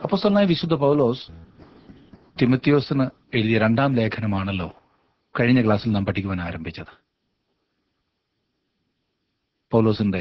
അപ്പോസ്തലനായ വിശുദ്ധ പൗലോസ് തിമത്തിയോസിന് എഴുതിയ രണ്ടാം ലേഖനമാണല്ലോ കഴിഞ്ഞ ക്ലാസ്സിൽ നാം പഠിക്കുവാൻ ആരംഭിച്ചത് പൗലോസിന്റെ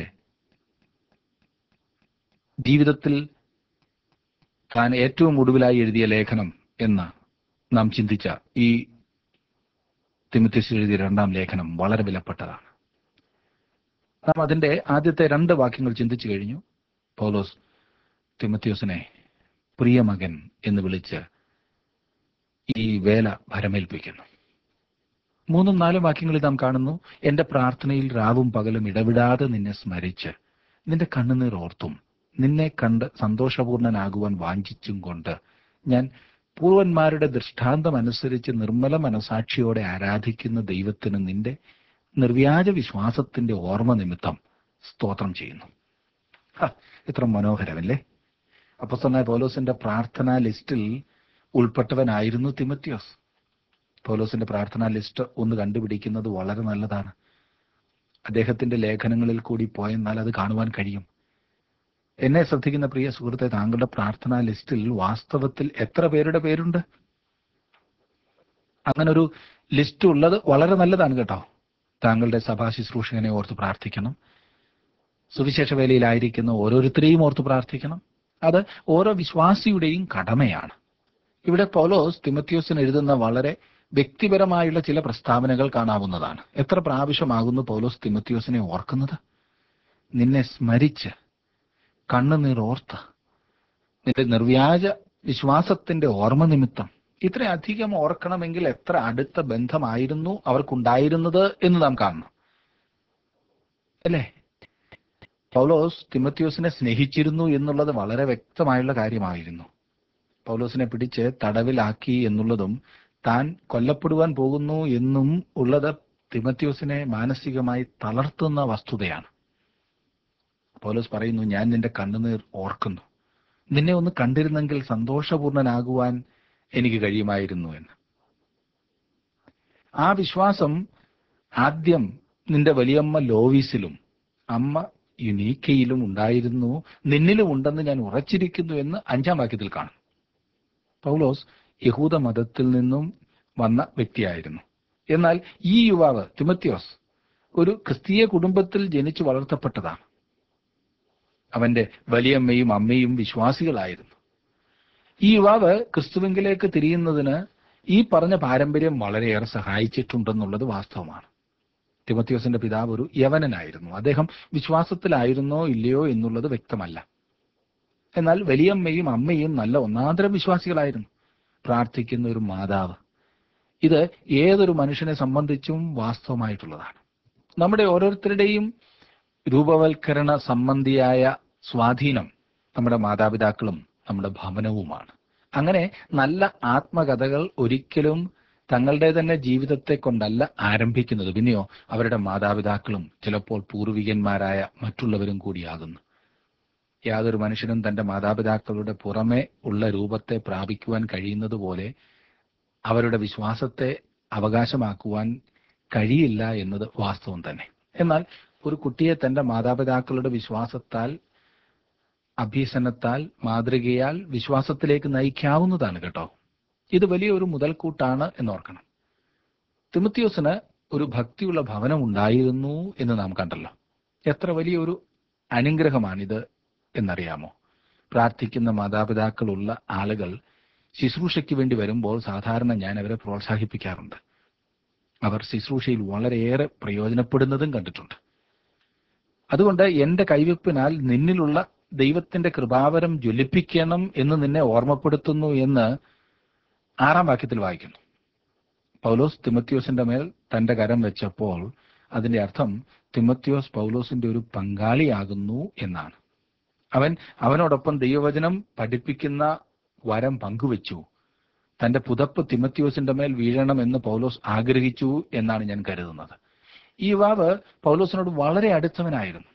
ജീവിതത്തിൽ താൻ ഏറ്റവും ഒടുവിലായി എഴുതിയ ലേഖനം എന്ന് നാം ചിന്തിച്ച ഈ തിമത്യസ് എഴുതിയ രണ്ടാം ലേഖനം വളരെ വിലപ്പെട്ടതാണ് നാം അതിന്റെ ആദ്യത്തെ രണ്ട് വാക്യങ്ങൾ ചിന്തിച്ചു കഴിഞ്ഞു പൗലോസ് തിമത്യോസിനെ പ്രിയമകൻ എന്ന് വിളിച്ച് ഈ വേല ഭരമേൽപ്പിക്കുന്നു മൂന്നും നാലും വാക്യങ്ങളിൽ നാം കാണുന്നു എന്റെ പ്രാർത്ഥനയിൽ രാവും പകലും ഇടവിടാതെ നിന്നെ സ്മരിച്ച് നിന്റെ കണ്ണുനീർ ഓർത്തും നിന്നെ കണ്ട് സന്തോഷപൂർണനാകുവാൻ വാഞ്ചിച്ചും കൊണ്ട് ഞാൻ പൂർവന്മാരുടെ ദൃഷ്ടാന്തം അനുസരിച്ച് നിർമ്മല മനസാക്ഷിയോടെ ആരാധിക്കുന്ന ദൈവത്തിന് നിന്റെ നിർവ്യാജ വിശ്വാസത്തിന്റെ ഓർമ്മ നിമിത്തം സ്തോത്രം ചെയ്യുന്നു ഹ, ഇത്ര മനോഹരമല്ലേ അപ്പസ്തലനായ പൗലോസിന്റെ പ്രാർത്ഥനാ ലിസ്റ്റിൽ ഉൾപ്പെട്ടവനായിരുന്നു തിമത്യോസ് പൗലോസിന്റെ പ്രാർത്ഥനാ ലിസ്റ്റ് ഒന്ന് കണ്ടുപിടിക്കുന്നത് വളരെ നല്ലതാണ് അദ്ദേഹത്തിന്റെ ലേഖനങ്ങളിൽ കൂടി പോയെന്നാൽ അത് കാണുവാൻ കഴിയും എന്നെ ശ്രദ്ധിക്കുന്ന പ്രിയ സുഹൃത്തെ താങ്കളുടെ പ്രാർത്ഥനാ ലിസ്റ്റിൽ വാസ്തവത്തിൽ എത്ര പേരുടെ പേരുണ്ട് അങ്ങനെ ഒരു ലിസ്റ്റ് ഉള്ളത് വളരെ നല്ലതാണ് കേട്ടോ താങ്കളുടെ സഭാ ശുശ്രൂഷകനെ ഓർത്ത് പ്രാർത്ഥിക്കണം സുവിശേഷ വേലയിലായിരിക്കുന്ന ഓരോരുത്തരെയും ഓർത്ത് പ്രാർത്ഥിക്കണം അത് ഓരോ വിശ്വാസിയുടെയും കടമയാണ് ഇവിടെ പൗലോസ് തിമത്യോസിന് എഴുതുന്ന വളരെ വ്യക്തിപരമായുള്ള ചില പ്രസ്താവനകൾ കാണാവുന്നതാണ് എത്ര പ്രാവശ്യമാകുന്നു പൗലോസ് തിമത്യോസിനെ ഓർക്കുന്നത് നിന്നെ സ്മരിച്ച് കണ്ണുനീർ ഓർത്ത് നിന്റെ നിർവ്യാജ വിശ്വാസത്തിന്റെ ഓർമ്മ നിമിത്തം ഇത്രയധികം ഓർക്കണമെങ്കിൽ എത്ര അടുത്ത ബന്ധമായിരുന്നു അവർക്കുണ്ടായിരുന്നത് എന്ന് നാം കാണണം അല്ലേ പൗലോസ് തിമത്യോസിനെ സ്നേഹിച്ചിരുന്നു എന്നുള്ളത് വളരെ വ്യക്തമായുള്ള കാര്യമായിരുന്നു പൗലോസിനെ പിടിച്ച് തടവിലാക്കി എന്നുള്ളതും താൻ കൊല്ലപ്പെടുവാൻ പോകുന്നു എന്നും ഉള്ളത് തിമത്യോസിനെ മാനസികമായി തളർത്തുന്ന വസ്തുതയാണ് പൗലോസ് പറയുന്നു ഞാൻ നിന്റെ കണ്ണുനീർ ഓർക്കുന്നു നിന്നെ ഒന്ന് കണ്ടിരുന്നെങ്കിൽ സന്തോഷപൂർണനാകുവാൻ എനിക്ക് കഴിയുമായിരുന്നു എന്ന് ആ വിശ്വാസം ആദ്യം നിന്റെ വലിയമ്മ ലോവീസിലും അമ്മ യുനീക്കയിലും ഉണ്ടായിരുന്നു നിന്നിലും ഉണ്ടെന്ന് ഞാൻ ഉറച്ചിരിക്കുന്നു എന്ന് അഞ്ചാം വാക്യത്തിൽ കാണും പൗലോസ് യഹൂദ മതത്തിൽ നിന്നും വന്ന വ്യക്തിയായിരുന്നു എന്നാൽ ഈ യുവാവ് തിമത്യോസ് ഒരു ക്രിസ്തീയ കുടുംബത്തിൽ ജനിച്ചു വളർത്തപ്പെട്ടതാണ് അവന്റെ വലിയമ്മയും അമ്മയും വിശ്വാസികളായിരുന്നു ഈ യുവാവ് ക്രിസ്തുവിങ്കിലേക്ക് തിരിയുന്നതിന് ഈ പറഞ്ഞ പാരമ്പര്യം വളരെയേറെ സഹായിച്ചിട്ടുണ്ടെന്നുള്ളത് വാസ്തവമാണ് തിമത്യോസിന്റെ പിതാവ് ഒരു യവനനായിരുന്നു അദ്ദേഹം വിശ്വാസത്തിലായിരുന്നോ ഇല്ലയോ എന്നുള്ളത് വ്യക്തമല്ല എന്നാൽ വലിയമ്മയും അമ്മയും നല്ല ഒന്നാന്തരം വിശ്വാസികളായിരുന്നു പ്രാർത്ഥിക്കുന്ന ഒരു മാതാവ് ഇത് ഏതൊരു മനുഷ്യനെ സംബന്ധിച്ചും വാസ്തവമായിട്ടുള്ളതാണ് നമ്മുടെ ഓരോരുത്തരുടെയും രൂപവൽക്കരണ സംബന്ധിയായ സ്വാധീനം നമ്മുടെ മാതാപിതാക്കളും നമ്മുടെ ഭവനവുമാണ് അങ്ങനെ നല്ല ആത്മകഥകൾ ഒരിക്കലും തങ്ങളുടെ തന്നെ ജീവിതത്തെ കൊണ്ടല്ല ആരംഭിക്കുന്നത് പിന്നെയോ അവരുടെ മാതാപിതാക്കളും ചിലപ്പോൾ പൂർവികന്മാരായ മറ്റുള്ളവരും കൂടിയാകുന്നു യാതൊരു മനുഷ്യനും തന്റെ മാതാപിതാക്കളുടെ പുറമെ ഉള്ള രൂപത്തെ പ്രാപിക്കുവാൻ കഴിയുന്നത് പോലെ അവരുടെ വിശ്വാസത്തെ അവകാശമാക്കുവാൻ കഴിയില്ല എന്നത് വാസ്തവം തന്നെ എന്നാൽ ഒരു കുട്ടിയെ തന്റെ മാതാപിതാക്കളുടെ വിശ്വാസത്താൽ അഭ്യസനത്താൽ മാതൃകയാൽ വിശ്വാസത്തിലേക്ക് നയിക്കാവുന്നതാണ് കേട്ടോ ഇത് വലിയൊരു മുതൽക്കൂട്ടാണ് എന്നോർക്കണം തിമത്യോസിന് ഒരു ഭക്തിയുള്ള ഭവനം ഉണ്ടായിരുന്നു എന്ന് നാം കണ്ടല്ലോ എത്ര വലിയൊരു അനുഗ്രഹമാണിത് എന്നറിയാമോ പ്രാർത്ഥിക്കുന്ന മാതാപിതാക്കളുള്ള ആളുകൾ ശുശ്രൂഷയ്ക്ക് വേണ്ടി വരുമ്പോൾ സാധാരണ ഞാൻ അവരെ പ്രോത്സാഹിപ്പിക്കാറുണ്ട് അവർ ശുശ്രൂഷയിൽ വളരെയേറെ പ്രയോജനപ്പെടുന്നതും കണ്ടിട്ടുണ്ട് അതുകൊണ്ട് എന്റെ കൈവെപ്പിനാൽ നിന്നിലുള്ള ദൈവത്തിന്റെ കൃപാവരം ജ്വലിപ്പിക്കണം എന്ന് നിന്നെ ഓർമ്മപ്പെടുത്തുന്നു എന്ന് ആറാം വാക്യത്തിൽ വായിക്കുന്നു പൗലോസ് തിമത്യോസിന്റെ മേൽ തന്റെ കരം വെച്ചപ്പോൾ അതിന്റെ അർത്ഥം തിമത്യോസ് പൗലോസിന്റെ ഒരു പങ്കാളിയാകുന്നു എന്നാണ് അവൻ അവനോടൊപ്പം ദൈവവചനം പഠിപ്പിക്കുന്ന വരം പങ്കുവെച്ചു തന്റെ പുതപ്പ് തിമത്യോസിന്റെ മേൽ വീഴണം എന്ന് പൗലോസ് ആഗ്രഹിച്ചു എന്നാണ് ഞാൻ കരുതുന്നത് ഈ യുവാവ് പൗലോസിനോട് വളരെ അടുത്തവനായിരുന്നു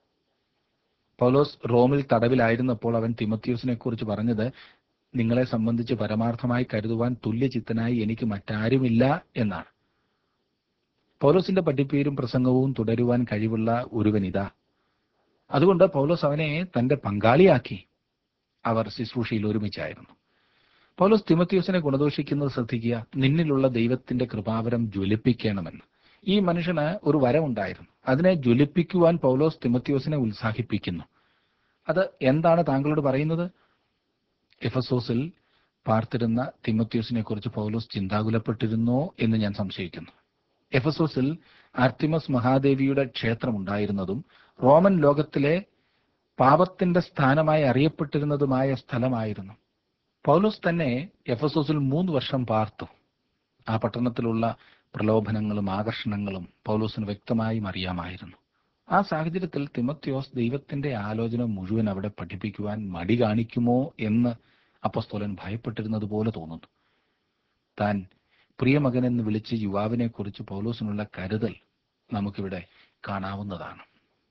പൗലോസ് റോമിൽ തടവിലായിരുന്നപ്പോൾ അവൻ തിമത്യോസിനെ കുറിച്ച് പറഞ്ഞത് നിങ്ങളെ സംബന്ധിച്ച് പരമാർത്ഥമായി കരുതുവാൻ തുല്യചിത്തനായി എനിക്ക് മറ്റാരുമില്ല എന്നാണ് പൗലോസിന്റെ പഠിപ്പീരും പ്രസംഗവും തുടരുവാൻ കഴിവുള്ള ഒരുവൻ ഇതാ അതുകൊണ്ട് പൗലോസ് അവനെ തന്റെ പങ്കാളിയാക്കി അവർ ശുശ്രൂഷയിൽ ഒരുമിച്ചായിരുന്നു പൗലോസ് തിമത്യോസിനെ ഗുണദോഷിക്കുന്നത് ശ്രദ്ധിക്കുക നിന്നിലുള്ള ദൈവത്തിന്റെ കൃപാവരം ജ്വലിപ്പിക്കണമെന്ന് ഈ മനുഷ്യന് ഒരു വരമുണ്ടായിരുന്നു അതിനെ ജ്വലിപ്പിക്കുവാൻ പൗലോസ് തിമത്യോസിനെ ഉത്സാഹിപ്പിക്കുന്നു അത് എന്താണ് താങ്കളോട് പറയുന്നത് എഫസോസിൽ പാർത്തിരുന്ന തിമത്യോസിനെ കുറിച്ച് പൗലോസ് ചിന്താകുലപ്പെട്ടിരുന്നോ എന്ന് ഞാൻ സംശയിക്കുന്നു എഫസോസിൽ ആർത്തിമസ് മഹാദേവിയുടെ ക്ഷേത്രം ഉണ്ടായിരുന്നതും റോമൻ ലോകത്തിലെ പാപത്തിന്റെ സ്ഥാനമായി അറിയപ്പെട്ടിരുന്നതുമായ സ്ഥലമായിരുന്നു പൗലോസ് തന്നെ എഫസോസിൽ മൂന്ന് വർഷം പാർത്തു ആ പട്ടണത്തിലുള്ള പ്രലോഭനങ്ങളും ആകർഷണങ്ങളും പൗലോസിന് വ്യക്തമായും അറിയാമായിരുന്നു ആ സാഹചര്യത്തിൽ തിമത്യോസ് ദൈവത്തിന്റെ ആലോചന മുഴുവൻ അവിടെ പഠിപ്പിക്കുവാൻ മടി കാണിക്കുമോ എന്ന് അപ്പസ്തോലൻ ഭയപ്പെട്ടിരുന്നത് പോലെ തോന്നുന്നു താൻ പ്രിയമകൻ എന്ന് വിളിച്ച് യുവാവിനെ കുറിച്ച് പൗലോസിനുള്ള കരുതൽ നമുക്കിവിടെ കാണാവുന്നതാണ്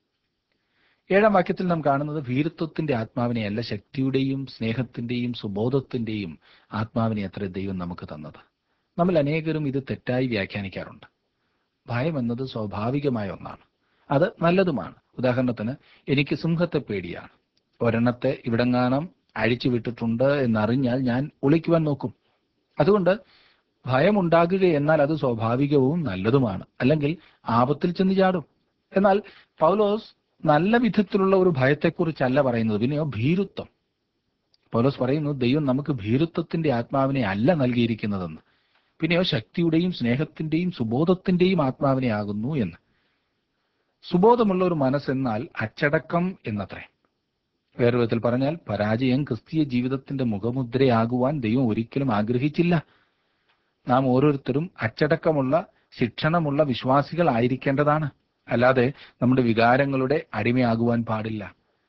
ഏഴാം വാക്യത്തിൽ നാം കാണുന്നത് ഭീരുത്വത്തിന്റെ ആത്മാവിനെയല്ല ശക്തിയുടെയും സ്നേഹത്തിന്റെയും സുബോധത്തിന്റെയും ആത്മാവിനെ അത്ര ദൈവം നമുക്ക് തന്നത് നമ്മൾ അനേകരും ഇത് തെറ്റായി വ്യാഖ്യാനിക്കാറുണ്ട് ഭയം എന്നത് സ്വാഭാവികമായ ഒന്നാണ് അത് നല്ലതുമാണ് ഉദാഹരണത്തിന് എനിക്ക് സിംഹത്തെ പേടിയാണ് ഒരെണ്ണത്തെ ഇവിടെങ്ങാനം അഴിച്ചു വിട്ടിട്ടുണ്ട് എന്നറിഞ്ഞാൽ ഞാൻ ഒളിക്കുവാൻ നോക്കും അതുകൊണ്ട് ഭയമുണ്ടാകുക എന്നാൽ അത് സ്വാഭാവികവും നല്ലതുമാണ് അല്ലെങ്കിൽ ആപത്തിൽ ചെന്ന് ചാടും എന്നാൽ പൗലോസ് നല്ല വിധത്തിലുള്ള ഒരു ഭയത്തെക്കുറിച്ചല്ല പറയുന്നത് പിന്നെയോ ഭീരുത്വം പൗലോസ് പറയുന്നു ദൈവം നമുക്ക് ഭീരുത്വത്തിന്റെ ആത്മാവിനെ അല്ല നൽകിയിരിക്കുന്നതെന്ന് പിന്നെയോ ശക്തിയുടെയും സ്നേഹത്തിന്റെയും സുബോധത്തിന്റെയും ആത്മാവിനെ ആകുന്നു എന്ന് സുബോധമുള്ള ഒരു മനസ്സെന്നാൽ അച്ചടക്കം എന്നത്രേ വേറെ വിധത്തിൽ പറഞ്ഞാൽ പരാജയം ക്രിസ്തീയ ജീവിതത്തിന്റെ മുഖമുദ്രയാകുവാൻ ദൈവം ഒരിക്കലും ആഗ്രഹിച്ചില്ല നാം ഓരോരുത്തരും അച്ചടക്കമുള്ള ശിക്ഷണമുള്ള വിശ്വാസികൾ ആയിരിക്കേണ്ടതാണ് അല്ലാതെ നമ്മുടെ വികാരങ്ങളുടെ അടിമയാകുവാൻ പാടില്ല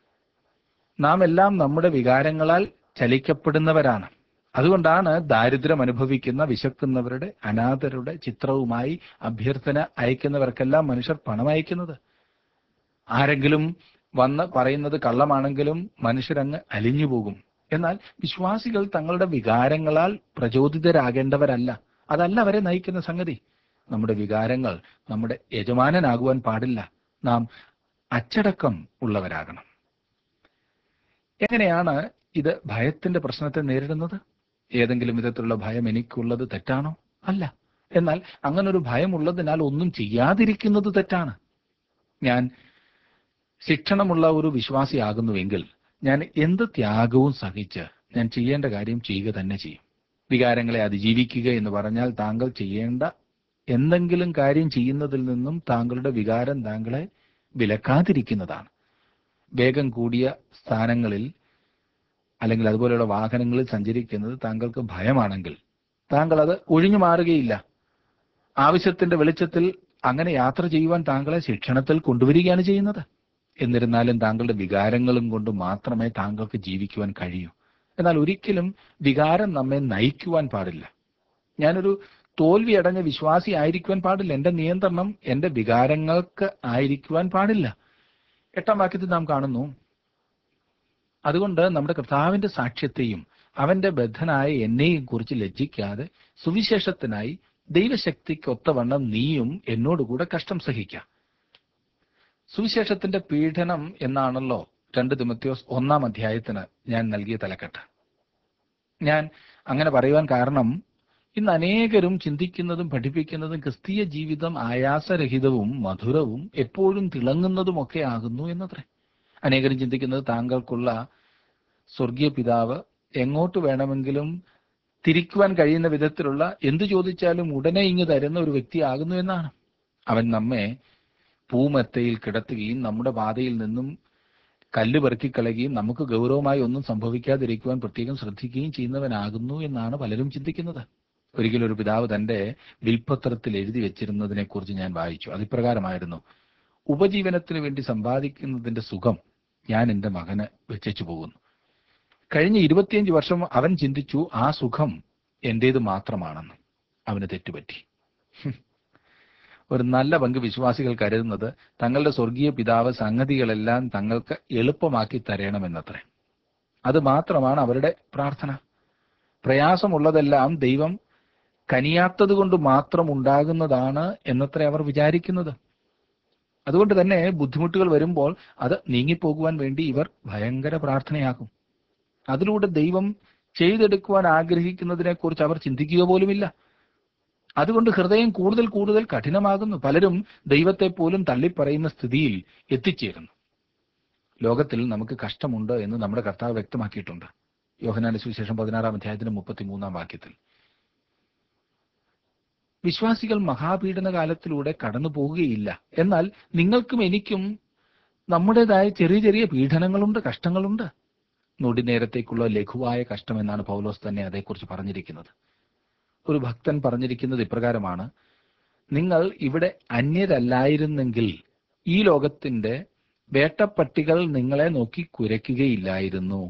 നാം എല്ലാം നമ്മുടെ വികാരങ്ങളാൽ ചലിക്കപ്പെടുന്നവരാണ് അതുകൊണ്ടാണ് ദാരിദ്ര്യം അനുഭവിക്കുന്ന വിശക്കുന്നവരുടെ അനാഥരുടെ ചിത്രവുമായി അഭ്യർത്ഥന അയക്കുന്നവർക്കെല്ലാം മനുഷ്യർ പണം അയക്കുന്നത് ആരെങ്കിലും വന്ന് പറയുന്നത് കള്ളമാണെങ്കിലും മനുഷ്യരങ്ങ് അലിഞ്ഞു പോകും എന്നാൽ വിശ്വാസികൾ തങ്ങളുടെ വികാരങ്ങളാൽ പ്രചോദിതരാകേണ്ടവരല്ല അതല്ല അവരെ നയിക്കുന്ന സംഗതി നമ്മുടെ വികാരങ്ങൾ നമ്മുടെ യജമാനനാകുവാൻ പാടില്ല നാം അച്ചടക്കം ഉള്ളവരാകണം എങ്ങനെയാണ് ഇത് ഭയത്തിന്റെ പ്രശ്നത്തെ നേരിടുന്നത് ഏതെങ്കിലും വിധത്തിലുള്ള ഭയം എനിക്കുള്ളത് തെറ്റാണോ അല്ല എന്നാൽ അങ്ങനൊരു ഭയം ഉള്ളതിനാൽ ഒന്നും ചെയ്യാതിരിക്കുന്നത് തെറ്റാണ് ഞാൻ ശിക്ഷണമുള്ള ഒരു വിശ്വാസിയാകുന്നുവെങ്കിൽ ഞാൻ എന്ത് ത്യാഗവും സഹിച്ച് ഞാൻ ചെയ്യേണ്ട കാര്യം ചെയ്യുക തന്നെ ചെയ്യും വികാരങ്ങളെ അതിജീവിക്കുക എന്ന് പറഞ്ഞാൽ താങ്കൾ ചെയ്യേണ്ട എന്തെങ്കിലും കാര്യം ചെയ്യുന്നതിൽ നിന്നും താങ്കളുടെ വികാരം താങ്കളെ വിലക്കാതിരിക്കുന്നതാണ് വേഗം കൂടിയ സ്ഥാനങ്ങളിൽ അല്ലെങ്കിൽ അതുപോലെയുള്ള വാഹനങ്ങളിൽ സഞ്ചരിക്കുന്നത് താങ്കൾക്ക് ഭയമാണെങ്കിൽ താങ്കൾ അത് ഒഴിഞ്ഞു മാറുകയില്ല ആവശ്യത്തിന്റെ വെളിച്ചത്തിൽ അങ്ങനെ യാത്ര ചെയ്യുവാൻ താങ്കളെ ശിക്ഷണത്തിൽ കൊണ്ടുവരികയാണ് ചെയ്യുന്നത് എന്നിരുന്നാലും താങ്കളുടെ വികാരങ്ങളും കൊണ്ട് മാത്രമേ താങ്കൾക്ക് ജീവിക്കുവാൻ കഴിയൂ എന്നാൽ ഒരിക്കലും വികാരം നമ്മെ നയിക്കുവാൻ പാടില്ല ഞാനൊരു തോൽവി അടഞ്ഞ വിശ്വാസി ആയിരിക്കുവാൻ പാടില്ല എന്റെ നിയന്ത്രണം എന്റെ വികാരങ്ങൾക്ക് ആയിരിക്കുവാൻ പാടില്ല എട്ടാം വാക്യത്തിൽ നാം കാണുന്നു അതുകൊണ്ട് നമ്മുടെ കർത്താവിന്റെ സാക്ഷ്യത്തെയും അവന്റെ ബദ്ധനായ എന്നെയും കുറിച്ച് ലജ്ജിക്കാതെ സുവിശേഷത്തിനായി ദൈവശക്തിക്ക് ഒത്തവണ്ണം നീയും എന്നോടുകൂടെ കഷ്ടം സഹിക്കാം സുവിശേഷത്തിന്റെ പീഡനം എന്നാണല്ലോ രണ്ട് തിമത്യോസ് ഒന്നാം അധ്യായത്തിന് ഞാൻ നൽകിയ തലക്കെട്ട് ഞാൻ അങ്ങനെ പറയുവാൻ കാരണം ഇന്ന് അനേകരും ചിന്തിക്കുന്നതും പഠിപ്പിക്കുന്നതും ക്രിസ്തീയ ജീവിതം ആയാസരഹിതവും മധുരവും എപ്പോഴും തിളങ്ങുന്നതുമൊക്കെ ആകുന്നു എന്നത്രേ അനേകരും ചിന്തിക്കുന്നത് താങ്കൾക്കുള്ള സ്വർഗീയ പിതാവ് എങ്ങോട്ട് വേണമെങ്കിലും തിരിക്കുവാൻ കഴിയുന്ന വിധത്തിലുള്ള എന്തു ചോദിച്ചാലും ഉടനെ ഇങ്ങ് തരുന്ന ഒരു വ്യക്തിയാകുന്നു എന്നാണ് അവൻ നമ്മെ പൂമെത്തയിൽ കിടത്തുകയും നമ്മുടെ പാതയിൽ നിന്നും കല്ല് പെറുക്കിക്കളയുകയും നമുക്ക് ഗൗരവമായി ഒന്നും സംഭവിക്കാതിരിക്കുവാൻ പ്രത്യേകം ശ്രദ്ധിക്കുകയും ചെയ്യുന്നവനാകുന്നു എന്നാണ് പലരും ചിന്തിക്കുന്നത് ഒരിക്കലും ഒരു പിതാവ് തന്റെ വിൽപത്രത്തിൽ എഴുതി വെച്ചിരുന്നതിനെ കുറിച്ച് ഞാൻ വായിച്ചു അതിപ്രകാരമായിരുന്നു ഉപജീവനത്തിന് വേണ്ടി സമ്പാദിക്കുന്നതിന്റെ സുഖം ഞാൻ എൻ്റെ മകന് വെച്ചു പോകുന്നു കഴിഞ്ഞ ഇരുപത്തിയഞ്ച് വർഷം അവൻ ചിന്തിച്ചു ആ സുഖം എന്റേത് മാത്രമാണെന്ന് അവന് തെറ്റുപറ്റി ഹും. ഒരു നല്ല പങ്ക് വിശ്വാസികൾ കരുതുന്നത് തങ്ങളുടെ സ്വർഗീയ പിതാവ് സംഗതികളെല്ലാം തങ്ങൾക്ക് എളുപ്പമാക്കി തരണമെന്നത്രേ അത് മാത്രമാണ് അവരുടെ പ്രാർത്ഥന പ്രയാസമുള്ളതെല്ലാം ദൈവം കനിയാത്തത് കൊണ്ട് മാത്രം ഉണ്ടാകുന്നതാണ് എന്നത്രേ അവർ വിചാരിക്കുന്നത് അതുകൊണ്ട് തന്നെ ബുദ്ധിമുട്ടുകൾ വരുമ്പോൾ അത് നീങ്ങിപ്പോകുവാൻ വേണ്ടി ഇവർ ഭയങ്കര പ്രാർത്ഥനയാക്കും അതിലൂടെ ദൈവം ചെയ്തെടുക്കുവാൻ ആഗ്രഹിക്കുന്നതിനെ കുറിച്ച് അവർ ചിന്തിക്കുക പോലുമില്ല അതുകൊണ്ട് ഹൃദയം കൂടുതൽ കൂടുതൽ കഠിനമാകുന്നു പലരും ദൈവത്തെ പോലും തള്ളിപ്പറയുന്ന സ്ഥിതിയിൽ എത്തിച്ചേരുന്നു ലോകത്തിൽ നമുക്ക് കഷ്ടമുണ്ട് എന്ന് നമ്മുടെ കർത്താവ് വ്യക്തമാക്കിയിട്ടുണ്ട് യോഹനാന്റെ സുവിശേഷം പതിനാറാം അധ്യായത്തിന് മുപ്പത്തിമൂന്നാം വാക്യത്തിൽ വിശ്വാസികൾ മഹാപീഡന കാലത്തിലൂടെ കടന്നു പോവുകയില്ല എന്നാൽ നിങ്ങൾക്കും എനിക്കും നമ്മുടേതായ ചെറിയ ചെറിയ പീഡനങ്ങളുണ്ട് കഷ്ടങ്ങളുണ്ട് നൊടി നേരത്തേക്കുള്ള ലഘുവായ കഷ്ടം എന്നാണ് പൗലോസ് തന്നെ അതേക്കുറിച്ച് പറഞ്ഞിരിക്കുന്നത് ഒരു ഭക്തൻ പറഞ്ഞിരിക്കുന്നത് ഇപ്രകാരമാണ് നിങ്ങൾ ഇവിടെ അന്യരല്ലായിരുന്നെങ്കിൽ ഈ ലോകത്തിന്റെ വേട്ടപ്പട്ടികൾ നിങ്ങളെ നോക്കി കുരയ്ക്കുകയില്ലായിരുന്നു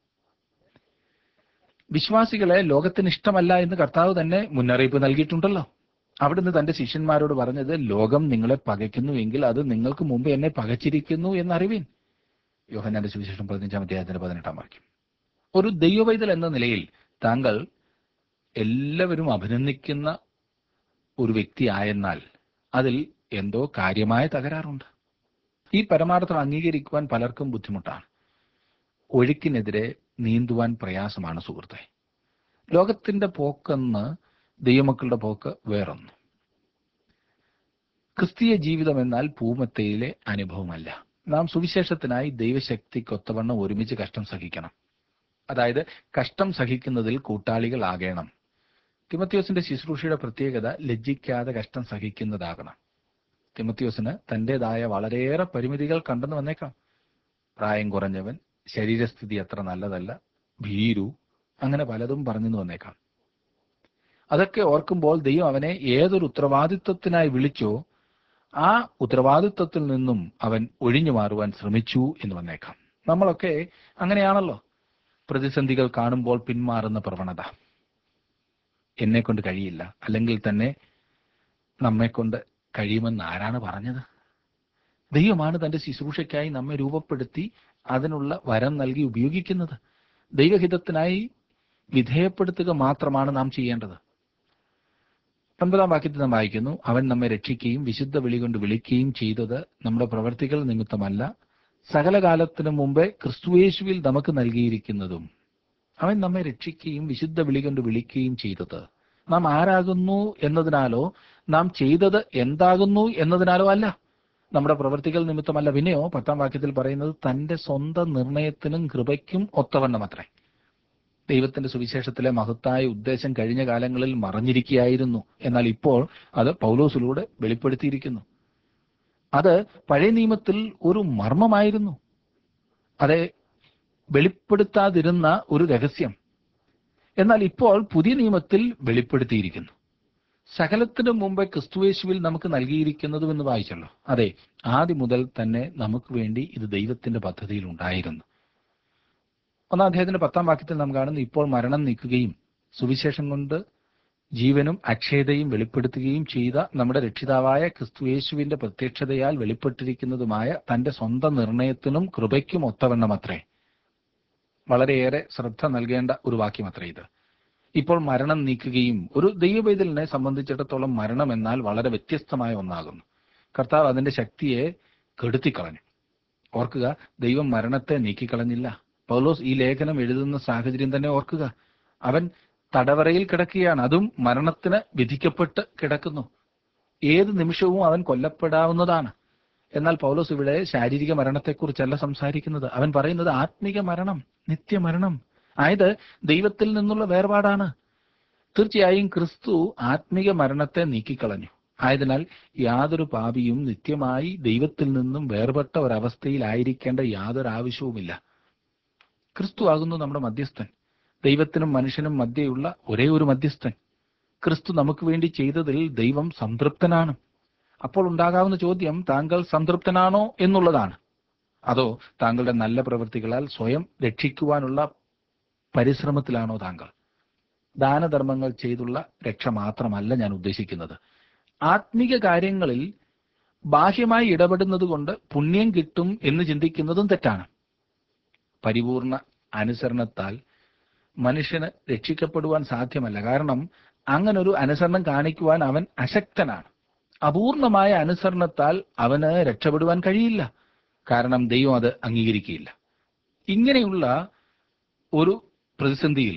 വിശ്വാസികളെ ലോകത്തിന് ഇഷ്ടമല്ല എന്ന് കർത്താവ് തന്നെ മുന്നറിയിപ്പ് നൽകിയിട്ടുണ്ടല്ലോ അവിടുന്ന് തന്റെ ശിഷ്യന്മാരോട് പറഞ്ഞത് ലോകം നിങ്ങളെ പകയ്ക്കുന്നുവെങ്കിൽ അത് നിങ്ങൾക്ക് മുമ്പ് എന്നെ പകച്ചിരിക്കുന്നു എന്നറിവിൻ യോഹന്നാന്റെ സുവിശേഷം പതിനഞ്ചാം അധ്യായത്തിന്റെ പതിനെട്ടാം വാക്യം ഒരു ദൈവവൈതൽ എന്ന നിലയിൽ താങ്കൾ എല്ലാവരും അഭിനന്ദിക്കുന്ന ഒരു വ്യക്തി ആയെന്നാൽ അതിൽ എന്തോ കാര്യമായ തകരാറുണ്ട് ഈ പരമാർത്ഥം അംഗീകരിക്കുവാൻ പലർക്കും ബുദ്ധിമുട്ടാണ് ഒഴുക്കിനെതിരെ നീന്തുവാൻ പ്രയാസമാണ് സുഹൃത്തെ ലോകത്തിന്റെ പോക്കെന്ന് ദൈവമക്കളുടെ പോക്ക് വേറൊന്നു ക്രിസ്തീയ ജീവിതം എന്നാൽ പൂമത്തയിലെ അനുഭവമല്ല നാം സുവിശേഷത്തിനായി ദൈവശക്തിക്കൊത്തവണ്ണം ഒരുമിച്ച് കഷ്ടം സഹിക്കണം അതായത് കഷ്ടം സഹിക്കുന്നതിൽ കൂട്ടാളികളാകണം തിമത്യോസിന്റെ ശുശ്രൂഷയുടെ പ്രത്യേകത ലജ്ജിക്കാതെ കഷ്ടം സഹിക്കുന്നതാകണം തിമത്യോസിന് തന്റേതായ വളരെയേറെ പരിമിതികൾ കണ്ടെന്ന് വന്നേക്കാം പ്രായം കുറഞ്ഞവൻ ശരീരസ്ഥിതി അത്ര നല്ലതല്ല ഭീരു അങ്ങനെ പലതും പറഞ്ഞെന്ന് വന്നേക്കാം അതൊക്കെ ഓർക്കുമ്പോൾ ദൈവം അവനെ ഏതൊരു ഉത്തരവാദിത്വത്തിനായി വിളിച്ചോ ആ ഉത്തരവാദിത്വത്തിൽ നിന്നും അവൻ ഒഴിഞ്ഞു മാറുവാൻ ശ്രമിച്ചു എന്ന് വന്നേക്കാം നമ്മളൊക്കെ അങ്ങനെയാണല്ലോ പ്രതിസന്ധികൾ കാണുമ്പോൾ പിന്മാറുന്ന പ്രവണത എന്നെ കൊണ്ട് കഴിയില്ല അല്ലെങ്കിൽ തന്നെ നമ്മെ കൊണ്ട് കഴിയുമെന്ന് ആരാണ് പറഞ്ഞത് ദൈവമാണ് തന്റെ ശുശ്രൂഷയ്ക്കായി നമ്മെ രൂപപ്പെടുത്തി അതിനുള്ള വരം നൽകി ഉപയോഗിക്കുന്നത് ദൈവഹിതത്തിനായി വിധേയപ്പെടുത്തുക മാത്രമാണ് നാം ചെയ്യേണ്ടത് ഒൻപതാം വാക്യത്തിൽ നാം വായിക്കുന്നു അവൻ നമ്മെ രക്ഷിക്കുകയും വിശുദ്ധ വിളി കൊണ്ട് വിളിക്കുകയും ചെയ്തത് നമ്മുടെ പ്രവർത്തികൾ നിമിത്തമല്ല സകല കാലത്തിനു മുമ്പേ ക്രിസ്തുയേശുവിൽ നമുക്ക് നൽകിയിരിക്കുന്നതും അവൻ നമ്മെ രക്ഷിക്കുകയും വിശുദ്ധ വിളി കൊണ്ട് വിളിക്കുകയും ചെയ്തത് നാം ആരാകുന്നു എന്നതിനാലോ നാം ചെയ്തത് എന്താകുന്നു എന്നതിനാലോ അല്ല നമ്മുടെ പ്രവൃത്തികൾ നിമിത്തമല്ല പിന്നെയോ പത്താം വാക്യത്തിൽ പറയുന്നത് തന്റെ സ്വന്തം നിർണയത്തിനും കൃപയ്ക്കും ഒത്തവണ്ണം അത്രേ ദൈവത്തിന്റെ സുവിശേഷത്തിലെ മഹത്തായ ഉദ്ദേശം കഴിഞ്ഞ കാലങ്ങളിൽ മറഞ്ഞിരിക്കുകയായിരുന്നു എന്നാൽ ഇപ്പോൾ അത് പൗലോസിലൂടെ വെളിപ്പെടുത്തിയിരിക്കുന്നു അത് പഴയ നിയമത്തിൽ ഒരു മർമ്മമായിരുന്നു അതെ വെളിപ്പെടുത്താതിരുന്ന ഒരു രഹസ്യം എന്നാൽ ഇപ്പോൾ പുതിയ നിയമത്തിൽ വെളിപ്പെടുത്തിയിരിക്കുന്നു സകലത്തിനു മുമ്പേ ക്രിസ്തുവേശുവിൽ നമുക്ക് നൽകിയിരിക്കുന്നതും എന്ന് വായിച്ചല്ലോ അതെ ആദ്യം മുതൽ തന്നെ നമുക്ക് വേണ്ടി ഇത് ദൈവത്തിന്റെ പദ്ധതിയിൽ ഉണ്ടായിരുന്നു ഒന്നാം അധ്യായത്തിന്റെ പത്താം വാക്യത്തിൽ നാം കാണുന്നു ഇപ്പോൾ മരണം നീക്കുകയും സുവിശേഷം കൊണ്ട് ജീവനും അക്ഷയതയും വെളിപ്പെടുത്തുകയും ചെയ്ത നമ്മുടെ രക്ഷിതാവായ ക്രിസ്തുയേശുവിന്റെ പ്രത്യക്ഷതയാൽ വെളിപ്പെട്ടിരിക്കുന്നതുമായ തന്റെ സ്വന്തം നിർണയത്തിനും കൃപയ്ക്കും ഒത്തവണ്ണം അത്രേ വളരെയേറെ ശ്രദ്ധ നൽകേണ്ട ഒരു വാക്യം അത്രേ ഇത് ഇപ്പോൾ മരണം നീക്കുകയും ഒരു ദൈവവൈതലിനെ സംബന്ധിച്ചിടത്തോളം മരണം എന്നാൽ വളരെ വ്യത്യസ്തമായ ഒന്നാകുന്നു കർത്താവ് അതിന്റെ ശക്തിയെ കെടുത്തിക്കളഞ്ഞു ഓർക്കുക ദൈവം മരണത്തെ നീക്കിക്കളഞ്ഞില്ല പൗലോസ് ഈ ലേഖനം എഴുതുന്ന സാഹചര്യം തന്നെ ഓർക്കുക അവൻ തടവറയിൽ കിടക്കുകയാണ് അതും മരണത്തിന് വിധിക്കപ്പെട്ട് കിടക്കുന്നു ഏത് നിമിഷവും അവൻ കൊല്ലപ്പെടാവുന്നതാണ് എന്നാൽ പൗലോസ് ഇവിടെ ശാരീരിക മരണത്തെക്കുറിച്ചല്ല സംസാരിക്കുന്നത് അവൻ പറയുന്നത് ആത്മിക മരണം നിത്യമരണം ആയത് ദൈവത്തിൽ നിന്നുള്ള വേർപാടാണ് തീർച്ചയായും ക്രിസ്തു ആത്മിക മരണത്തെ നീക്കിക്കളഞ്ഞു ആയതിനാൽ യാതൊരു പാപിയും നിത്യമായി ദൈവത്തിൽ നിന്നും വേർപെട്ട ഒരവസ്ഥയിലായിരിക്കേണ്ട യാതൊരു ആവശ്യവുമില്ല ക്രിസ്തു ആകുന്നു നമ്മുടെ മധ്യസ്ഥൻ ദൈവത്തിനും മനുഷ്യനും മധ്യയുള്ള ഒരേ ഒരു മധ്യസ്ഥൻ ക്രിസ്തു നമുക്ക് വേണ്ടി ചെയ്തതിൽ ദൈവം സംതൃപ്തനാണ് അപ്പോൾ ഉണ്ടാകാവുന്ന ചോദ്യം താങ്കൾ സംതൃപ്തനാണോ എന്നുള്ളതാണ് അതോ താങ്കളുടെ നല്ല പ്രവൃത്തികളാൽ സ്വയം രക്ഷിക്കുവാനുള്ള പരിശ്രമത്തിലാണോ താങ്കൾ ദാനധർമ്മങ്ങൾ ചെയ്തുള്ള രക്ഷ മാത്രമല്ല ഞാൻ ഉദ്ദേശിക്കുന്നത് ആത്മീക കാര്യങ്ങളിൽ ബാഹ്യമായി ഇടപെടുന്നത് കൊണ്ട് പുണ്യം കിട്ടും എന്ന് ചിന്തിക്കുന്നതും തെറ്റാണ് പരിപൂർണ അനുസരണത്താൽ മനുഷ്യന് രക്ഷിക്കപ്പെടുവാൻ സാധ്യമല്ല കാരണം അങ്ങനൊരു അനുസരണം കാണിക്കുവാൻ അവൻ അശക്തനാണ് അപൂർണമായ അനുസരണത്താൽ അവന് രക്ഷപ്പെടുവാൻ കഴിയില്ല കാരണം ദൈവം അത് അംഗീകരിക്കുകയില്ല ഇങ്ങനെയുള്ള ഒരു പ്രതിസന്ധിയിൽ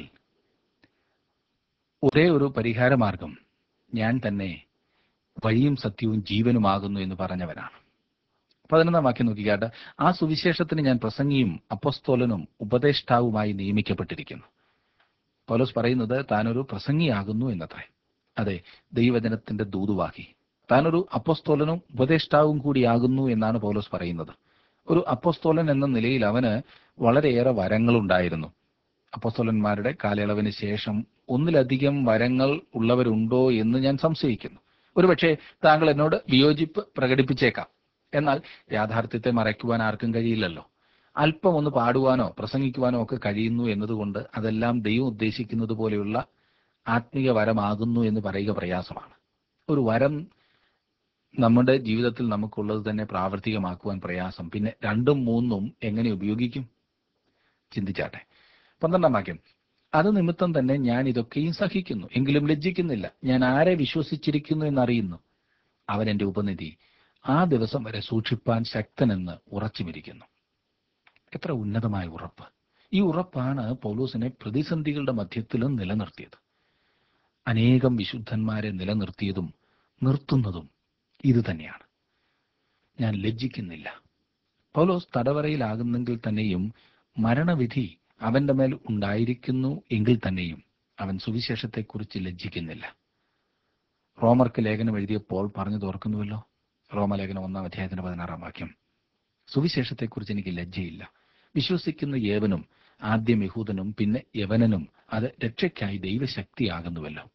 ഒരേ ഒരു പരിഹാര മാർഗം ഞാൻ തന്നെ വഴിയും സത്യവും ജീവനുമാകുന്നു എന്ന് പറഞ്ഞവനാണ് പതിനൊന്നാം വാക്യം നോക്കിക്കാട്ട് ആ സുവിശേഷത്തിന് ഞാൻ പ്രസംഗിയും അപ്പസ്തോലനും ഉപദേഷ്ടാവുമായി നിയമിക്കപ്പെട്ടിരിക്കുന്നു പൗലോസ് പറയുന്നത് താനൊരു പ്രസംഗിയാകുന്നു എന്നത്രേ അതെ ദൈവജനത്തിന്റെ ദൂതുവാക്കി താനൊരു അപ്പസ്തോലനും ഉപദേഷ്ടാവും കൂടിയാകുന്നു എന്നാണ് പൗലോസ് പറയുന്നത് ഒരു അപ്പസ്തോലൻ എന്ന നിലയിൽ അവന് വളരെയേറെ വരങ്ങളുണ്ടായിരുന്നു അപ്പസ്തോലന്മാരുടെ കാലയളവിന് ശേഷം ഒന്നിലധികം വരങ്ങൾ ഉള്ളവരുണ്ടോ എന്ന് ഞാൻ സംശയിക്കുന്നു ഒരുപക്ഷെ താങ്കൾ എന്നോട് വിയോജിപ്പ് പ്രകടിപ്പിച്ചേക്കാം എന്നാൽ യാഥാർത്ഥ്യത്തെ മറയ്ക്കുവാൻ ആർക്കും കഴിയില്ലല്ലോ അല്പം ഒന്ന് പാടുവാനോ പ്രസംഗിക്കുവാനോ ഒക്കെ കഴിയുന്നു എന്നതുകൊണ്ട് അതെല്ലാം ദൈവം ഉദ്ദേശിക്കുന്നത് പോലെയുള്ള ആത്മീയ വരമാകുന്നു എന്ന് പറയുക പ്രയാസമാണ് ഒരു വരം നമ്മുടെ ജീവിതത്തിൽ നമുക്കുള്ളത് തന്നെ പ്രാവർത്തികമാക്കുവാൻ പ്രയാസം പിന്നെ രണ്ടും മൂന്നും എങ്ങനെ ഉപയോഗിക്കും ചിന്തിച്ചാട്ടെ പന്ത്രണ്ടാം വാക്യം അത് നിമിത്തം തന്നെ ഞാൻ ഇതൊക്കെയും സഹിക്കുന്നു എങ്കിലും ലജ്ജിക്കുന്നില്ല ഞാൻ ആരെ വിശ്വസിച്ചിരിക്കുന്നു എന്നറിയുന്നു അവൻ എന്റെ ഉപനിധി ആ ദിവസം വരെ സൂക്ഷിപ്പാൻ ശക്തനെന്ന് ഉറച്ചുമിരിക്കുന്നു എത്ര ഉന്നതമായ ഉറപ്പ് ഈ ഉറപ്പാണ് പൗലോസിനെ പ്രതിസന്ധികളുടെ മധ്യത്തിലും നിലനിർത്തിയത് അനേകം വിശുദ്ധന്മാരെ നിലനിർത്തിയതും നിർത്തുന്നതും ഇത് തന്നെയാണ് ഞാൻ ലജ്ജിക്കുന്നില്ല പൗലോസ് തടവറയിലാകുന്നെങ്കിൽ തന്നെയും മരണവിധി അവന്റെ മേൽ ഉണ്ടായിരിക്കുന്നു എങ്കിൽ തന്നെയും അവൻ സുവിശേഷത്തെക്കുറിച്ച് ലജ്ജിക്കുന്നില്ല റോമർക്ക് ലേഖനം എഴുതിയപ്പോൾ പറഞ്ഞു തോർക്കുന്നുവല്ലോ റോമലേഖനം ഒന്നാം അധ്യായത്തിന്റെ പതിനാറാം വാക്യം സുവിശേഷത്തെക്കുറിച്ച് എനിക്ക് ലജ്ജയില്ല വിശ്വസിക്കുന്ന യേവനും ആദ്യം യഹൂദനും പിന്നെ യവനനും അത് രക്ഷയ്ക്കായി ദൈവശക്തിയാകുന്നുവല്ലോ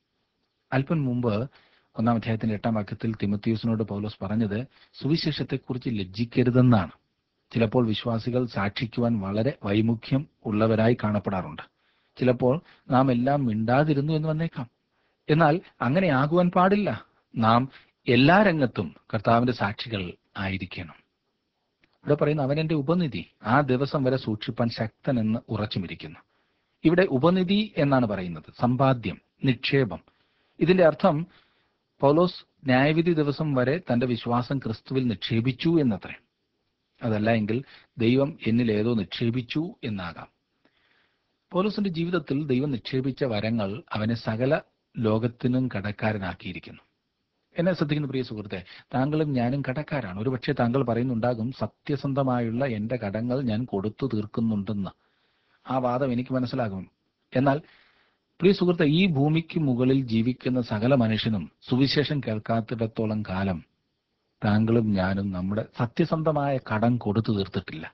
അല്പം മുമ്പ് ഒന്നാം അധ്യായത്തിന്റെ എട്ടാം വാക്യത്തിൽ തിമത്തിയൂസിനോട് പൗലോസ് പറഞ്ഞത് സുവിശേഷത്തെക്കുറിച്ച് ലജ്ജിക്കരുതെന്നാണ് ചിലപ്പോൾ വിശ്വാസികൾ സാക്ഷിക്കുവാൻ വളരെ വൈമുഖ്യം ഉള്ളവരായി കാണപ്പെടാറുണ്ട് ചിലപ്പോൾ നാം എല്ലാം മിണ്ടാതിരുന്നു എന്ന് വന്നേക്കാം എന്നാൽ അങ്ങനെ ആകുവാൻ പാടില്ല നാം എല്ലാ രംഗത്തും കർത്താവിന്റെ സാക്ഷികൾ ആയിരിക്കണം ഇവിടെ പറയുന്ന അവൻ എന്റെ ഉപനിധി ആ ദിവസം വരെ സൂക്ഷിപ്പാൻ ശക്തനെന്ന് ഉറച്ചുമിരിക്കുന്നു ഇവിടെ ഉപനിധി എന്നാണ് പറയുന്നത് സമ്പാദ്യം നിക്ഷേപം ഇതിന്റെ അർത്ഥം പൗലോസ് ന്യായവിധി ദിവസം വരെ തന്റെ വിശ്വാസം ക്രിസ്തുവിൽ നിക്ഷേപിച്ചു എന്നത്രേ അതല്ല എങ്കിൽ ദൈവം എന്നിൽ ഏതോ നിക്ഷേപിച്ചു എന്നാകാം പൗലോസിന്റെ ജീവിതത്തിൽ ദൈവം നിക്ഷേപിച്ച വരങ്ങൾ അവനെ സകല ലോകത്തിനും കടക്കാരനാക്കിയിരിക്കുന്നു എന്നെ ശ്രദ്ധിക്കുന്ന പ്രിയ സുഹൃത്തെ താങ്കളും ഞാനും കടക്കാരാണ് ഒരുപക്ഷെ താങ്കൾ പറയുന്നുണ്ടാകും സത്യസന്ധമായുള്ള എന്റെ കടങ്ങൾ ഞാൻ കൊടുത്തു തീർക്കുന്നുണ്ടെന്ന് ആ വാദം എനിക്ക് മനസ്സിലാകും എന്നാൽ പ്രിയ സുഹൃത്തെ ഈ ഭൂമിക്ക് മുകളിൽ ജീവിക്കുന്ന സകല മനുഷ്യനും സുവിശേഷം കേൾക്കാത്തിടത്തോളം കാലം താങ്കളും ഞാനും നമ്മുടെ സത്യസന്ധമായ കടം കൊടുത്തു തീർത്തിട്ടില്ല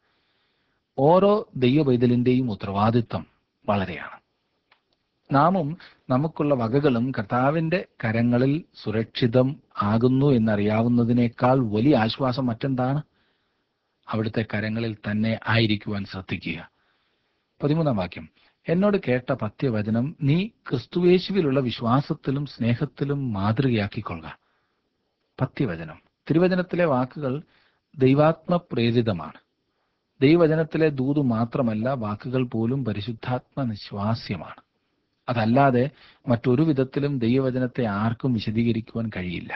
ഓരോ ദൈവവൈതലിന്റെയും ഉത്തരവാദിത്വം വളരെയാണ് നാമും നമുക്കുള്ള വകകളും കർത്താവിന്റെ കരങ്ങളിൽ സുരക്ഷിതം ആകുന്നു എന്നറിയാവുന്നതിനേക്കാൾ വലിയ ആശ്വാസം മറ്റെന്താണ് അവിടുത്തെ കരങ്ങളിൽ തന്നെ ആയിരിക്കുവാൻ ശ്രദ്ധിക്കുക പതിമൂന്നാം വാക്യം എന്നോട് കേട്ട പത്യവചനം നീ ക്രിസ്തുവേശുവിലുള്ള വിശ്വാസത്തിലും സ്നേഹത്തിലും മാതൃകയാക്കിക്കൊള്ളുക പത്യവചനം തിരുവചനത്തിലെ വാക്കുകൾ ദൈവാത്മ പ്രേരിതമാണ് ദൈവവചനത്തിലെ ദൂതു മാത്രമല്ല വാക്കുകൾ പോലും പരിശുദ്ധാത്മ നിശ്വാസ്യമാണ് അതല്ലാതെ മറ്റൊരു വിധത്തിലും ദൈവവചനത്തെ ആർക്കും വിശദീകരിക്കുവാൻ കഴിയില്ല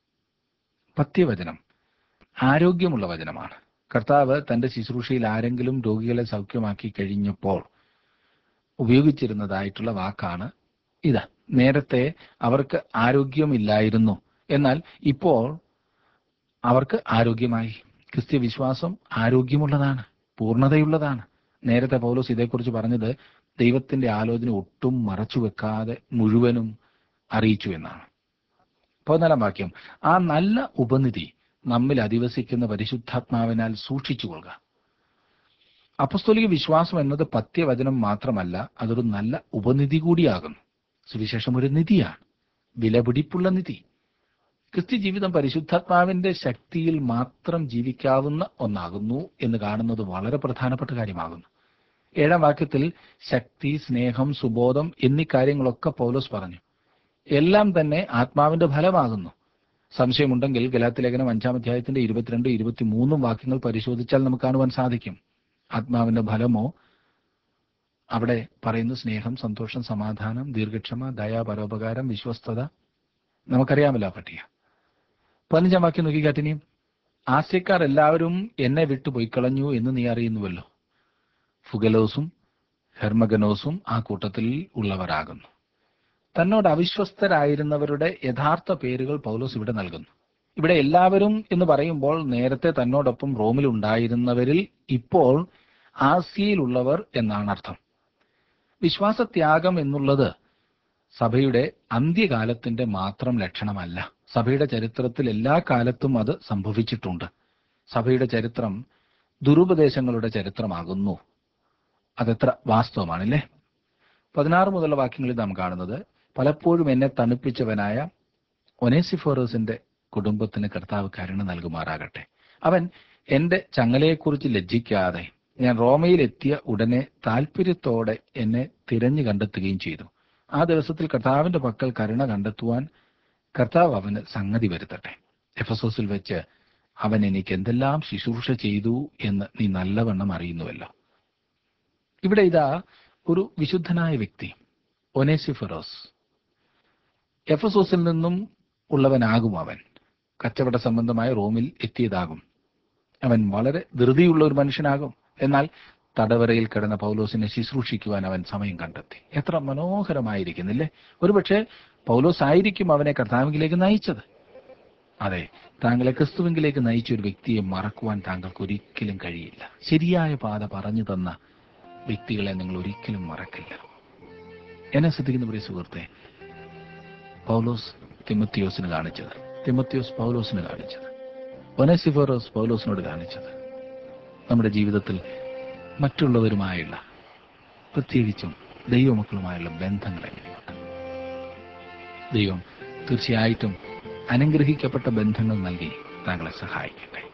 പത്യവചനം ആരോഗ്യമുള്ള വചനമാണ് കർത്താവ് തന്റെ ശുശ്രൂഷയിൽ ആരെങ്കിലും രോഗികളെ സൗഖ്യമാക്കി കഴിഞ്ഞപ്പോൾ ഉപയോഗിച്ചിരുന്നതായിട്ടുള്ള വാക്കാണ് ഇത് നേരത്തെ അവർക്ക് ആരോഗ്യമില്ലായിരുന്നു എന്നാൽ ഇപ്പോൾ അവർക്ക് ആരോഗ്യമായി ക്രിസ്ത്യ വിശ്വാസം ആരോഗ്യമുള്ളതാണ് പൂർണ്ണതയുള്ളതാണ് നേരത്തെ പൗലോസ് ഇതേക്കുറിച്ച് പറഞ്ഞത് ദൈവത്തിന്റെ ആലോചന ഒട്ടും മറച്ചു വെക്കാതെ മുഴുവനും അറിയിച്ചു എന്നാണ് പതിനാലാം വാക്യം ആ നല്ല ഉപനിധി നമ്മിൽ അധിവസിക്കുന്ന പരിശുദ്ധാത്മാവിനാൽ സൂക്ഷിച്ചുകൊള്ളുക അപ്പസ്തോലിക വിശ്വാസം എന്നത് പത്യവചനം മാത്രമല്ല അതൊരു നല്ല ഉപനിധി കൂടിയാകുന്നു സുവിശേഷം ഒരു നിധിയാണ് വിലപിടിപ്പുള്ള നിധി ക്രിസ്ത്യ ജീവിതം പരിശുദ്ധാത്മാവിന്റെ ശക്തിയിൽ മാത്രം ജീവിക്കാവുന്ന ഒന്നാകുന്നു എന്ന് കാണുന്നത് വളരെ പ്രധാനപ്പെട്ട കാര്യമാകുന്നു ഏഴാം വാക്യത്തിൽ ശക്തി സ്നേഹം സുബോധം എന്നീ കാര്യങ്ങളൊക്കെ പൗലോസ് പറഞ്ഞു എല്ലാം തന്നെ ആത്മാവിന്റെ ഫലമാകുന്നു സംശയമുണ്ടെങ്കിൽ ഗലാത്തി ലേഖനം അഞ്ചാം അധ്യായത്തിന്റെ ഇരുപത്തിരണ്ട് ഇരുപത്തിമൂന്നും വാക്യങ്ങൾ പരിശോധിച്ചാൽ നമുക്ക് കാണുവാൻ സാധിക്കും ആത്മാവിന്റെ ഫലമോ അവിടെ പറയുന്നു സ്നേഹം സന്തോഷം സമാധാനം ദീർഘക്ഷമ ദയ പരോപകാരം വിശ്വസ്തത നമുക്കറിയാമല്ലോ ആ പട്ടിക പതിനഞ്ചാം വാക്യം നോക്കിക്കാട്ടിനിയും ആസ്യക്കാർ എല്ലാവരും എന്നെ വിട്ടു പോയി കളഞ്ഞു എന്ന് നീ അറിയുന്നുവല്ലോ ഫുഗലോസും ഹെർമഗനോസും ആ കൂട്ടത്തിൽ ഉള്ളവരാകുന്നു തന്നോട് അവിശ്വസ്തരായിരുന്നവരുടെ യഥാർത്ഥ പേരുകൾ പൗലോസ് ഇവിടെ നൽകുന്നു ഇവിടെ എല്ലാവരും എന്ന് പറയുമ്പോൾ നേരത്തെ തന്നോടൊപ്പം റോമിൽ ഉണ്ടായിരുന്നവരിൽ ഇപ്പോൾ ആസിയയിലുള്ളവർ എന്നാണ് അർത്ഥം വിശ്വാസത്യാഗം എന്നുള്ളത് സഭയുടെ അന്ത്യകാലത്തിന്റെ മാത്രം ലക്ഷണമല്ല സഭയുടെ ചരിത്രത്തിൽ എല്ലാ കാലത്തും അത് സംഭവിച്ചിട്ടുണ്ട് സഭയുടെ ചരിത്രം ദുരുപദേശങ്ങളുടെ ചരിത്രമാകുന്നു അതെത്ര വാസ്തവമാണല്ലേ പതിനാറ് മുതലുള്ള വാക്യങ്ങളിൽ നാം കാണുന്നത് പലപ്പോഴും എന്നെ തണുപ്പിച്ചവനായ ഒനേസിഫോറസിന്റെ കുടുംബത്തിന് കർത്താവ് കരുണ നൽകുമാറാകട്ടെ അവൻ എന്റെ ചങ്ങലയെക്കുറിച്ച് ലജ്ജിക്കാതെ ഞാൻ റോമയിൽ എത്തിയ ഉടനെ താല്പര്യത്തോടെ എന്നെ തിരഞ്ഞു കണ്ടെത്തുകയും ചെയ്തു ആ ദിവസത്തിൽ കർത്താവിന്റെ പക്കൽ കരുണ കണ്ടെത്തുവാൻ കർത്താവ് അവന് സംഗതി വരുത്തട്ടെ എഫസോസിൽ വെച്ച് അവൻ എനിക്ക് എന്തെല്ലാം ശുശ്രൂഷ ചെയ്തു എന്ന് നീ നല്ലവണ്ണം അറിയുന്നുവല്ലോ ഇവിടെ ഇതാ ഒരു വിശുദ്ധനായ വ്യക്തി ഒനേസിഫറോസ് എഫസോസിൽ നിന്നും ഉള്ളവനാകും അവൻ കച്ചവട സംബന്ധമായ റോമിൽ എത്തിയതാകും അവൻ വളരെ ധൃതിയുള്ള ഒരു മനുഷ്യനാകും എന്നാൽ തടവറയിൽ കിടന്ന പൗലോസിനെ ശുശ്രൂഷിക്കുവാൻ അവൻ സമയം കണ്ടെത്തി എത്ര മനോഹരമായിരിക്കുന്നില്ലേ ഒരുപക്ഷെ പൗലോസ് ആയിരിക്കും അവനെ കർത്താവിലേക്ക് നയിച്ചത് അതെ താങ്കളെ ക്രിസ്തുവിങ്കിലേക്ക് നയിച്ച ഒരു വ്യക്തിയെ മറക്കുവാൻ താങ്കൾക്ക് ഒരിക്കലും കഴിയില്ല ശരിയായ പാത പറഞ്ഞു തന്ന വ്യക്തികളെ നിങ്ങൾ ഒരിക്കലും മറക്കില്ല എന്നെ ശ്രദ്ധിക്കുന്ന പ്രിയ സുഹൃത്തെ പൗലോസ് തിമത്തിയോസിന് കാണിച്ചത് തിമത്തിയോസ് പൗലോസിന് കാണിച്ചത് ഒനസിഫോറോസ് പൗലോസിനോട് കാണിച്ചത് നമ്മുടെ ജീവിതത്തിൽ മറ്റുള്ളവരുമായുള്ള പ്രത്യേകിച്ചും ദൈവമക്കളുമായുള്ള ബന്ധങ്ങൾ എങ്ങനെയുണ്ട് ദൈവം തീർച്ചയായിട്ടും അനുഗ്രഹിക്കപ്പെട്ട ബന്ധങ്ങൾ നൽകി താങ്കളെ സഹായിക്കട്ടെ